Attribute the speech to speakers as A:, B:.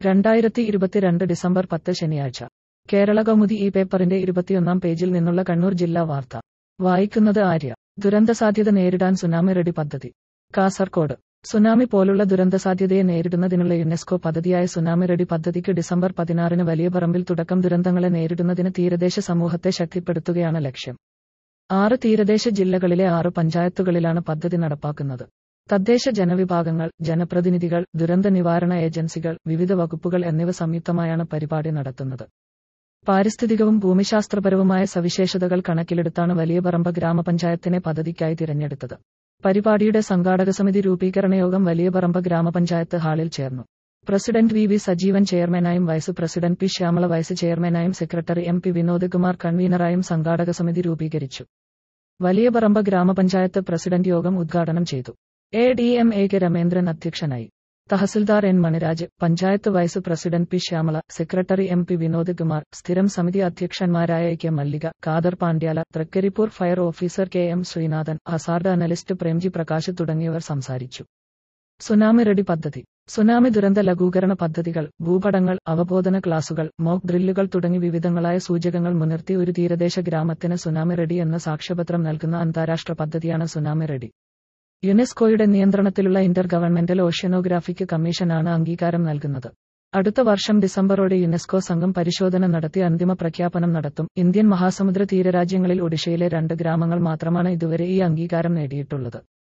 A: രണ്ടായിരത്തി ഇരുപത്തിരണ്ട് ഡിസംബർ പത്ത് ശനിയാഴ്ച കേരള കൗമുദി ഈ പേപ്പറിന്റെ ഇരുപത്തിയൊന്നാം പേജിൽ നിന്നുള്ള കണ്ണൂർ ജില്ലാ വാർത്ത വായിക്കുന്നത് ആര്യ ദുരന്തസാധ്യത നേരിടാൻ സുനാമി റെഡി പദ്ധതി കാസർകോട് സുനാമി പോലുള്ള ദുരന്തസാധ്യതയെ നേരിടുന്നതിനുള്ള യുനെസ്കോ പദ്ധതിയായ സുനാമി റെഡി പദ്ധതിക്ക് ഡിസംബർ പതിനാറിന് വലിയ പറമ്പിൽ തുടക്കം ദുരന്തങ്ങളെ നേരിടുന്നതിന് തീരദേശ സമൂഹത്തെ ശക്തിപ്പെടുത്തുകയാണ് ലക്ഷ്യം ആറ് തീരദേശ ജില്ലകളിലെ ആറ് പഞ്ചായത്തുകളിലാണ് പദ്ധതി നടപ്പാക്കുന്നത് തദ്ദേശ ജനവിഭാഗങ്ങൾ ജനപ്രതിനിധികൾ ദുരന്ത നിവാരണ ഏജൻസികൾ വിവിധ വകുപ്പുകൾ എന്നിവ സംയുക്തമായാണ് പരിപാടി നടത്തുന്നത് പാരിസ്ഥിതികവും ഭൂമിശാസ്ത്രപരവുമായ സവിശേഷതകൾ കണക്കിലെടുത്താണ് വലിയ പറമ്പ ഗ്രാമപഞ്ചായത്തിനെ പദ്ധതിക്കായി തിരഞ്ഞെടുത്തത് പരിപാടിയുടെ സംഘാടക സമിതി രൂപീകരണ യോഗം വലിയ പറമ്പ ഗ്രാമപഞ്ചായത്ത് ഹാളിൽ ചേർന്നു പ്രസിഡന്റ് വി വി സജീവൻ ചെയർമാനായും vice president P Shyamala vice ചെയർമാനായും secretary M P Vinod Kumar കൺവീനറായും സംഘാടക സമിതി രൂപീകരിച്ചു വലിയ പറമ്പ ഗ്രാമപഞ്ചായത്ത് പ്രസിഡന്റ് യോഗം ഉദ്ഘാടനം ചെയ്തു A D M A K Ramendran അധ്യക്ഷനായി tahsildar N Maniraj panchayat vice president P Shyamala secretary M P Vinod Kumar സ്ഥിരം സമിതി അധ്യക്ഷന്മാരായ K Mallika Khader Pandyala Trikaripur fire officer K M Sreenathan hazard analyst Premji Prakash തുടങ്ങിയവർ സംസാരിച്ചു സുനാമി റെഡി പദ്ധതി സുനാമി ദുരന്ത ലഘൂകരണ പദ്ധതികൾ ഭൂപടങ്ങൾ അവബോധന ക്ലാസുകൾ മോക്ക് ഡ്രില്ലുകൾ തുടങ്ങി വിവിധങ്ങളായ സൂചകങ്ങൾ മുൻനിർത്തി ഒരു തീരദേശ ഗ്രാമത്തിന് സുനാമി റെഡി എന്ന സാക്ഷ്യപത്രം നൽകുന്ന അന്താരാഷ്ട്ര പദ്ധതിയാണ് സുനാമി റെഡി യുനെസ്കോയുടെ നിയന്ത്രണത്തിലുള്ള ഇന്റർ ഗവൺമെന്റൽ ഓഷ്യനോഗ്രാഫിക് കമ്മീഷനാണ് അംഗീകാരം നൽകുന്നത് അടുത്ത വർഷം ഡിസംബറോടെ യുനെസ്കോ സംഘം പരിശോധന നടത്തി അന്തിമ പ്രഖ്യാപനം നടത്തും ഇന്ത്യൻ മഹാസമുദ്ര തീരരാജ്യങ്ങളിൽ ഒഡീഷയിലെ രണ്ട് ഗ്രാമങ്ങൾ മാത്രമാണ് ഇതുവരെ ഈ അംഗീകാരം നേടിയിട്ടുള്ളത്